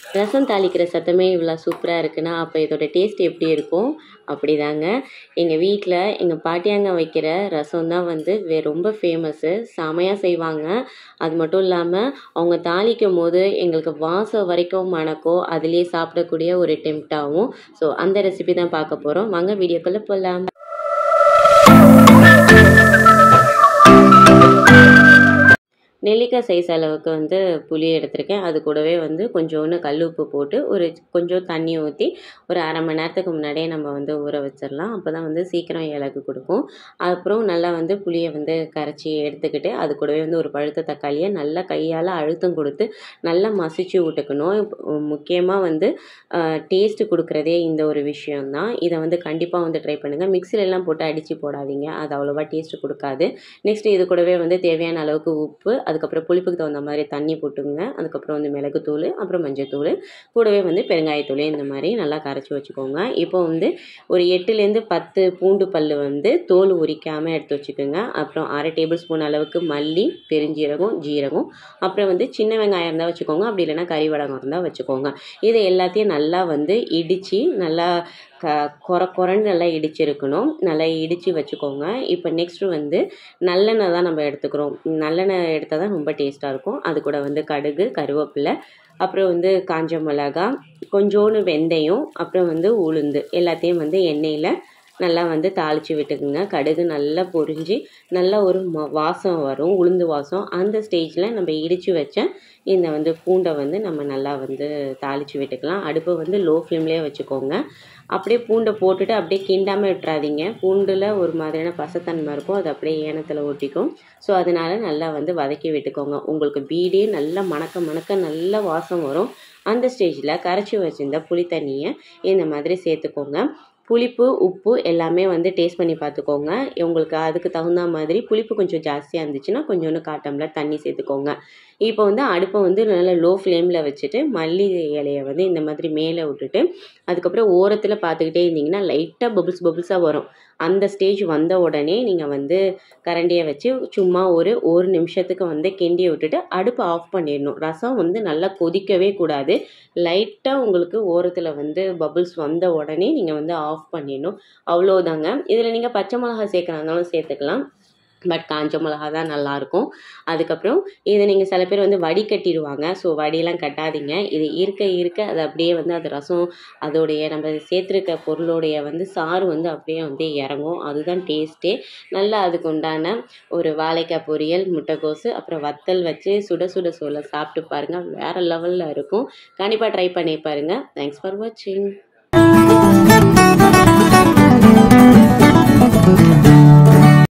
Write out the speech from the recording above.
ரசம் தாளிக்கிற சத்தமே இவ்வளோ சூப்பராக இருக்குன்னா அப்போ இதோட டேஸ்ட் எப்படி இருக்கும் அப்படிதாங்க எங்கள் வீட்டில் எங்கள் பாட்டியாங்க வைக்கிற ரசம் தான் வந்து வே ரொம்ப ஃபேமஸ்ஸு செமையாக செய்வாங்க அது மட்டும் இல்லாமல் அவங்க தாளிக்கும் போது எங்களுக்கு வாசம் வரைக்கும் மணக்கும் அதுலேயே சாப்பிடக்கூடிய ஒரு டெம்ட்டாகவும் ஸோ அந்த ரெசிபி தான் பார்க்க போகிறோம் வாங்க வீடியோக்குள்ளே போகலாம் நெல்லிக்காய் சைஸ் அளவுக்கு வந்து புளி எடுத்திருக்கேன் அது கூடவே வந்து கொஞ்சோண்டு கல் உப்பு போட்டு ஒரு கொஞ்சம் தண்ணி ஊற்றி ஒரு அரை மணி நேரத்துக்கு முன்னாடியே நம்ம வந்து ஊற வச்சிடலாம் அப்போ தான் வந்து சீக்கிரம் இலக்கு கொடுக்கும் அப்புறம் நல்லா வந்து புளியை வந்து கரைச்சி எடுத்துக்கிட்டு அது கூடவே வந்து ஒரு பழுத்த தக்காளியை நல்லா கையால் அழுத்தம் கொடுத்து நல்லா மசிச்சு விட்டுக்கணும் முக்கியமாக வந்து டேஸ்ட்டு கொடுக்குறதே இந்த ஒரு விஷயம்தான் இதை வந்து கண்டிப்பாக வந்து ட்ரை பண்ணுங்கள் மிக்சிலெல்லாம் போட்டு அடித்து போடாதீங்க அது அவ்வளோவா டேஸ்ட்டு கொடுக்காது நெக்ஸ்ட் இது கூடவே வந்து தேவையான அளவுக்கு உப்பு அதுக்கப்புறம் புளிப்புக்கு தகுந்த மாதிரி தண்ணி போட்டுங்க அதுக்கப்புறம் வந்து மிளகுத்தூள் அப்புறம் மஞ்சத்தூள் கூடவே வந்து பெருங்காயத்தூள் இந்த மாதிரி நல்லா கரைச்சி வச்சுக்கோங்க இப்போ வந்து ஒரு எட்டுலேருந்து பத்து பூண்டு பல் வந்து தோல் உரிக்காமல் எடுத்து வச்சுக்கோங்க அப்புறம் அரை டேபிள் ஸ்பூன் அளவுக்கு மல்லி பெருஞ்சீரகம் ஜீரகம் அப்புறம் வந்து சின்ன வெங்காயம் இருந்தால் வச்சுக்கோங்க அப்படி இல்லைன்னா கறி வடகம் இருந்தால் வச்சுக்கோங்க இதை எல்லாத்தையும் நல்லா வந்து இடித்து நல்லா க கொர கொரன்னு நல்லா இடிச்சிருக்கணும் நல்லா இடித்து வச்சுக்கோங்க இப்போ நெக்ஸ்ட்டு வந்து நல்லெண்ணெய் தான் நம்ம எடுத்துக்கிறோம் நல்லெண்ணெய் எடுத்தால் தான் ரொம்ப டேஸ்ட்டாக இருக்கும் அது கூட வந்து கடுகு கருவேப்பிலை அப்புறம் வந்து காஞ்ச மிளகா கொஞ்சோண்டு வெந்தயம் அப்புறம் வந்து உளுந்து எல்லாத்தையும் வந்து எண்ணெயில் நல்லா வந்து தாளித்து விட்டுக்குங்க கடுகு நல்லா பொரிஞ்சு நல்லா ஒரு வாசம் வரும் உளுந்து வாசம் அந்த ஸ்டேஜில் நம்ம இடித்து வச்ச இந்த வந்து பூண்டை வந்து நம்ம நல்லா வந்து தாளித்து விட்டுக்கலாம் அடுப்பை வந்து லோ ஃப்ளேம்லேயே வச்சுக்கோங்க அப்படியே பூண்டை போட்டுட்டு அப்படியே கிண்டாமல் விட்டுறாதீங்க பூண்டில் ஒரு மாதிரியான பசத்தன்மை இருக்கும் அது அப்படியே ஏனத்தில் ஒட்டிக்கும் ஸோ அதனால் நல்லா வந்து வதக்கி விட்டுக்கோங்க உங்களுக்கு பீடே நல்லா மணக்க மணக்க நல்ல வாசம் வரும் அந்த ஸ்டேஜில் கரைச்சி வச்சுருந்த புளி தண்ணியை இந்த மாதிரி சேர்த்துக்கோங்க புளிப்பு உப்பு எல்லாமே வந்து டேஸ்ட் பண்ணி பார்த்துக்கோங்க உங்களுக்கு அதுக்கு தகுந்த மாதிரி புளிப்பு கொஞ்சம் ஜாஸ்தியாக இருந்துச்சுன்னா கொஞ்சோண்டு காட்டம்ல தண்ணி சேர்த்துக்கோங்க இப்போ வந்து அடுப்பை வந்து நல்லா லோ ஃப்ளேமில் வச்சுட்டு மல்லி இலையை வந்து இந்த மாதிரி மேலே விட்டுட்டு அதுக்கப்புறம் ஓரத்தில் பார்த்துக்கிட்டே இருந்தீங்கன்னா லைட்டாக பபுள்ஸ் பபுள்ஸாக வரும் அந்த ஸ்டேஜ் வந்த உடனே நீங்கள் வந்து கரண்டியை வச்சு சும்மா ஒரு ஒரு நிமிஷத்துக்கு வந்து கிண்டி விட்டுட்டு அடுப்பை ஆஃப் பண்ணிடணும் ரசம் வந்து நல்லா கொதிக்கவே கூடாது லைட்டாக உங்களுக்கு ஓரத்தில் வந்து பபுள்ஸ் வந்த உடனே நீங்கள் வந்து ஆஃப் பண்ணிடணும் அவ்வளோதாங்க இதில் நீங்கள் பச்சை மிளகா சேர்க்குறாங்களும் சேர்த்துக்கலாம் பட் காஞ்ச மிளகா தான் நல்லாயிருக்கும் அதுக்கப்புறம் இதை நீங்கள் சில பேர் வந்து வடி கட்டிடுவாங்க ஸோ வடியெல்லாம் கட்டாதீங்க இது இருக்க இருக்க அது அப்படியே வந்து அது ரசம் அதோடைய நம்ம சேர்த்துருக்க பொருளோடைய வந்து சாறு வந்து அப்படியே வந்து இறங்கும் அதுதான் டேஸ்ட்டே நல்லா அதுக்கு உண்டான ஒரு வாழைக்காய் பொரியல் முட்டைக்கோசு அப்புறம் வத்தல் வச்சு சுட சுட சோள சாப்பிட்டு பாருங்கள் வேறு லெவலில் இருக்கும் கண்டிப்பாக ட்ரை பண்ணி பாருங்கள் தேங்க்ஸ் ஃபார் வாட்சிங்